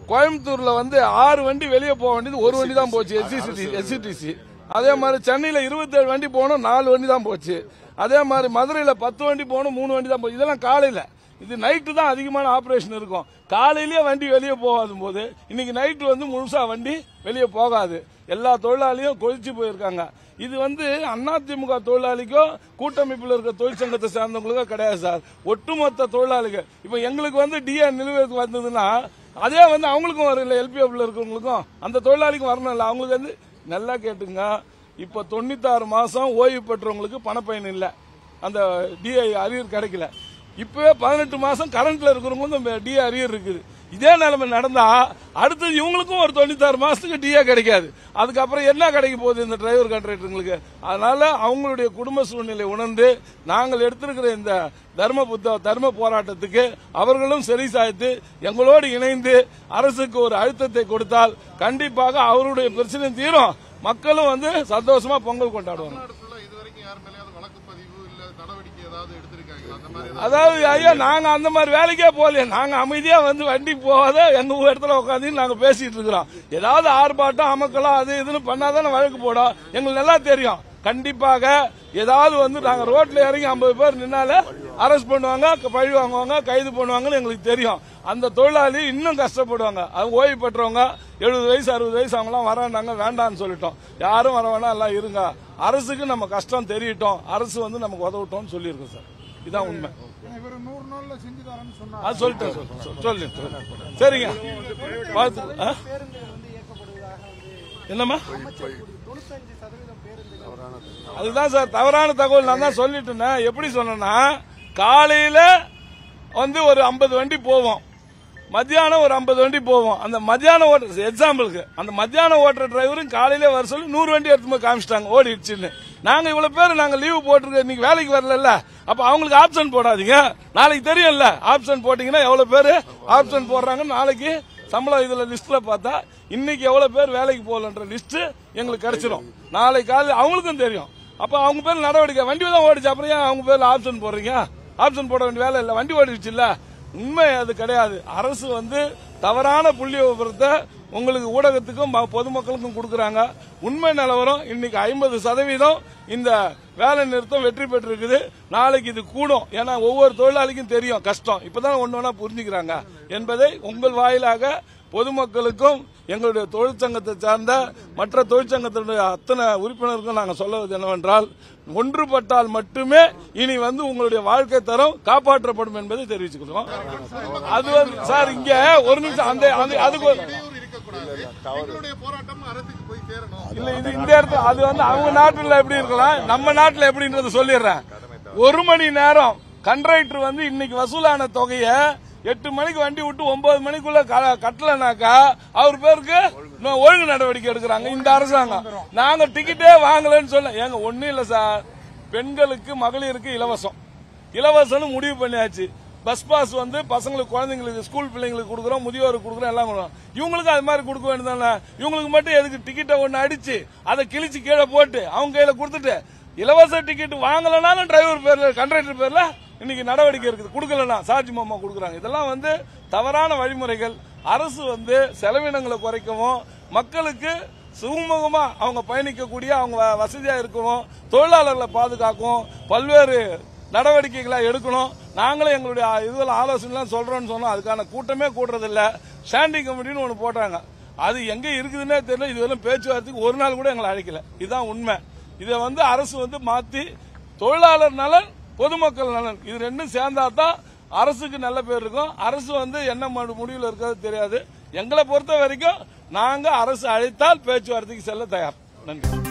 கோயம்புத்தூர்ல வந்து ஆறு வண்டி வெளியே போக வேண்டியது ஒரு வண்டி தான் போச்சு எஸ்சிசி எஸ்சிடிசி அதே மாதிரி சென்னையில இருபத்தேழு வண்டி போகணும் நாலு வண்டி தான் போச்சு அதே மாதிரி மதுரையில பத்து வண்டி போகணும் மூணு வண்டி தான் போச்சு இதெல்லாம் காலையில இது நைட்டு தான் அதிகமான ஆபரேஷன் இருக்கும் காலையிலேயே வண்டி வெளியே போகாத போது இன்னைக்கு நைட்டு வந்து முழுசா வண்டி வெளியே போகாது எல்லா தொழிலாளியும் கொதிச்சு போயிருக்காங்க இது வந்து அதிமுக தொழிலாளிக்கோ கூட்டமைப்பில் இருக்க தொழிற்சங்கத்தை சேர்ந்தவங்களுக்கோ கிடையாது சார் ஒட்டுமொத்த தொழிலாளிகள் இப்போ எங்களுக்கு வந்து டிஏ நிலுவைக்கு வந்ததுன்னா அதே வந்து அவங்களுக்கும் வரும் இல்லை எல்பிஎஃப்ல இருக்கிறவங்களுக்கும் அந்த தொழிலாளிக்கும் வரணும் இல்லை அவங்களுக்கு வந்து நல்லா கேட்டுங்க இப்போ தொண்ணூத்தாறு மாசம் ஓய்வு பெற்றவங்களுக்கு பணப்பயன் இல்லை அந்த டிஐ அரியர் கிடைக்கல இப்பவே பதினெட்டு மாசம் கரண்ட்ல இருக்கிறவங்களுக்கும் டிஏ அரியர் இருக்குது இதே நிலைமை நடந்தா அடுத்தது இவங்களுக்கும் ஒரு தொண்ணூத்தாறு மாசத்துக்கு டிஏ கிடைக்காது அதுக்கப்புறம் என்ன கிடைக்க போகுது இந்த டிரைவர் கான்ட்ராக்டர்களுக்கு அதனால அவங்களுடைய குடும்ப சூழ்நிலை உணர்ந்து நாங்கள் எடுத்திருக்கிற இந்த தர்ம புத்த தர்ம போராட்டத்துக்கு அவர்களும் சரி சாய்த்து எங்களோடு இணைந்து அரசுக்கு ஒரு அழுத்தத்தை கொடுத்தால் கண்டிப்பாக அவருடைய பிரச்சனை தீரும் மக்களும் வந்து சந்தோஷமா பொங்கல் கொண்டாடுவாங்க தமிழ்நாடு ஃபுல்லா இது வரைக்கும் யார் மேலேயாவது வழக்கு பதிவு இல்ல நடவடிக்கை ஏதாவது எடுத்திருக்காங்களா அந்த மாதிரி ஏதாவது அதாவது ஐயா நாங்க அந்த மாதிரி வேலைக்கே போகலையே நாங்க அமைதியா வந்து வண்டி போகாத எங்க ஊர் இடத்துல உட்காந்து நாங்க பேசிட்டு இருக்கிறோம் ஏதாவது ஆர்ப்பாட்டம் அமக்கலாம் அது இதுன்னு பண்ணாதானே வழக்கு போடும் எங்களுக்கு நல்லா தெரியும் கண்டிப்பாக ஏதாவது வந்து நாங்க ரோட்ல இறங்கி ஐம்பது பேர் நின்னாலே அரெஸ்ட் பண்ணுவாங்க க- பழி வாங்குவாங்க கைது பண்ணுவாங்கன்னு எங்களுக்கு தெரியும் அந்த தொழிலாளி இன்னும் கஷ்டப்படுவாங்க அது ஓய்வு பெற்றவங்க எழுபது வயசு அறுபது வயசு அவங்கலாம் வராண்டாங்க வேண்டாம்னு சொல்லிட்டோம் யாரும் வர வேணாம் எல்லாம் இருங்க அரசுக்கு நம்ம கஷ்டம் தெரியட்டும் அரசு வந்து நமக்கு உதவட்டோம்னு சொல்லியிருக்கோம் சார் இதான் உண்மை இவர் நூறு நாள்ல செஞ்சு தரேன்னு சொன்னார் அது சொல்லிட்டேன் சொல்~ சொல்~ சொல்லு சொல்லு. சரிங்க பார்த்து ஆ? பேருந்துகள் வந்து இயக்கப்படுவதாக வந்து என்னம்மா தொண்ணூத்தஞ்சு சதவீதம் பேருந்துகள் அதுதான் சார் தவறான தகவல் நான் தான் சொல்லிட்டேன் எப்படி சொன்னேன்னா காலையில வந்து ஒரு ஐம்பது வண்டி போவோம் மத்தியானம் ஒரு ஐம்பது வண்டி போவோம் அந்த மத்தியானம் ஓட்டுற எக்ஸாம்பிளுக்கு அந்த மத்தியானம் ஓட்டுற டிரைவரும் காலையில வர சொல்லி நூறு வண்டி எடுத்து போய் காமிச்சிட்டாங்க ஓடிடுச்சுன்னு நாங்க இவ்வளவு பேர் நாங்க லீவு போட்டிருக்க இன்னைக்கு வேலைக்கு வரல அப்ப அவங்களுக்கு ஆப்ஷன் போடாதீங்க நாளைக்கு தெரியும்ல ஆப்ஷன் போட்டீங்கன்னா எவ்வளவு பேர் ஆப்ஷன் போடுறாங்க நாளைக்கு சம்பளம் இதுல லிஸ்ட்ல பார்த்தா இன்னைக்கு எவ்வளவு பேர் வேலைக்கு போகலன்ற லிஸ்ட் எங்களுக்கு கிடைச்சிரும் நாளைக்கு காலையில் அவங்களுக்கும் தெரியும் அப்ப அவங்க பேர் நடவடிக்கை வண்டி தான் ஓடிச்சு அப்புறம் ஏன் அவங்க பேர்ல ஆப்ஷன் போடுறீங்க ஆப்ஷன் போட வேண்டிய வேலை இல்ல வண்டி ஓடிடுச்சு இல்ல உண்மை அது கிடையாது அரசு வந்து தவறான புள்ளி விவரத்தை உங்களுக்கு ஊடகத்துக்கும் ம- பொதுமக்களுக்கும் கொடுக்கறாங்க உண்மை நிலவரம் இன்னைக்கு ஐம்பது சதவீதம் இந்த வேலை நிறுத்தம் வெற்றி பெற்றிருக்குது நாளைக்கு இது கூடும் ஏன்னா ஒவ்வொரு தொழிலாளிக்கும் தெரியும் கஷ்டம் இப்பதான் ஒன்னு ஒன்னா புரிஞ்சுக்கிறாங்க என்பதை உங்கள் வாயிலாக பொதுமக்களுக்கும் எங்களுடைய தொழிற்சங்கத்தை சார்ந்த மற்ற தொழிற்சங்கத்தினுடைய அத்தனை உறுப்பினருக்கும் நாங்கள் சொல்லுவது என்னவென்றால் ஒன்றுபட்டால் மட்டுமே இனி வந்து உங்களுடைய வாழ்க்கை தரம் காப்பாற்றப்படும் என்பதை தெரிவிச்சுக்கிறோம் அது வந்து சார் இங்க ஒரு நிமிஷம் அந்த அந்த- அதுக்கு ஒரு- இடையூறு இருக்கக்கூடாது எங்களுடைய போராட்டம் அரசுக்கு போய் சேரணும் இல்ல இது இந்த இடத்துல அது வந்து அவங்க நாட்டுல எப்படி இருக்கலாம் நம்ம நாட்டுல எப்படின்றத சொல்லிடுறேன் ஒரு மணி நேரம் கண்ட்ராக்டர் வந்து இன்னைக்கு வசூலான தொகையை எட்டு மணிக்கு வண்டி விட்டு ஒன்பது மணிக்குள்ள க- கட்டலனாக்கா அவர் பேருக்கு இன்னும் ஒழுங்கு நடவடிக்கை எடுக்கிறாங்க இந்த அரசாங்கம் நாங்க டிக்கெட்டே வாங்கலன்னு சொல்ல ஏங்க ஒண்ணும் இல்ல சார் பெண்களுக்கு மகளிருக்கு இலவசம் இலவசம்னு முடிவு பண்ணியாச்சு பஸ் பாஸ் வந்து பசங்களுக்கு குழந்தைங்களுக்கு ஸ்கூல் பிள்ளைங்களுக்கு கொடுக்குறோம் முதியோருக்கு கொடுக்குறோம் எல்லாம் கொடுக்குறோம் இவங்களுக்கு அது மாதிரி கொடுக்க வேண்டியதானே இவங்களுக்கு மட்டும் எதுக்கு டிக்கெட்டை ஒன்று அடிச்சு அதை கிழிச்சு கீழே போட்டு அவங்க கையில கொடுத்துட்டு இலவச டிக்கெட் வாங்கலனாலும் டிரைவர் பேர்ல கண்டக்டர் பேர்ல இன்னைக்கு நடவடிக்கை இருக்குது கொடுக்கலனா சார்ஜ் மாமா கொடுக்குறாங்க இதெல்லாம் வந்து தவறான வழிமுறைகள் அரசு வந்து செலவினங்களை குறைக்கவும் மக்களுக்கு சுமூகமா அவங்க பயணிக்கக்கூடிய அவங்க வ- வசதியா இருக்கணும் தொழிலாளர்களை பாதுகாக்கும் பல்வேறு நடவடிக்கைகளை எடுக்கணும் நாங்களும் எங்களுடைய இதுல ஆலோசனைலாம் சொல்றோம்னு சொன்னோம் அதுக்கான கூட்டமே கூடுறதில்ல ஸ்டாண்டிங் கமிட்டின்னு ஒன்று போட்டாங்க அது எங்க இருக்குதுன்னே தெரியல இதுவரை பேச்சுவார்த்தைக்கு ஒரு நாள் கூட எங்களை அழைக்கல இதுதான் உண்மை இதை வந்து அரசு வந்து மாத்தி தொழிலாளர் நலன் பொதுமக்கள் நலன் இது ரெண்டும் சேர்ந்தா தான் அரசுக்கு நல்ல பேர் இருக்கும் அரசு வந்து என்ன மு- முடிவுல இருக்கிறது தெரியாது எங்களை பொறுத்த வரைக்கும் நாங்க அரசு அழைத்தால் பேச்சுவார்த்தைக்கு செல்ல தயார் நன்றி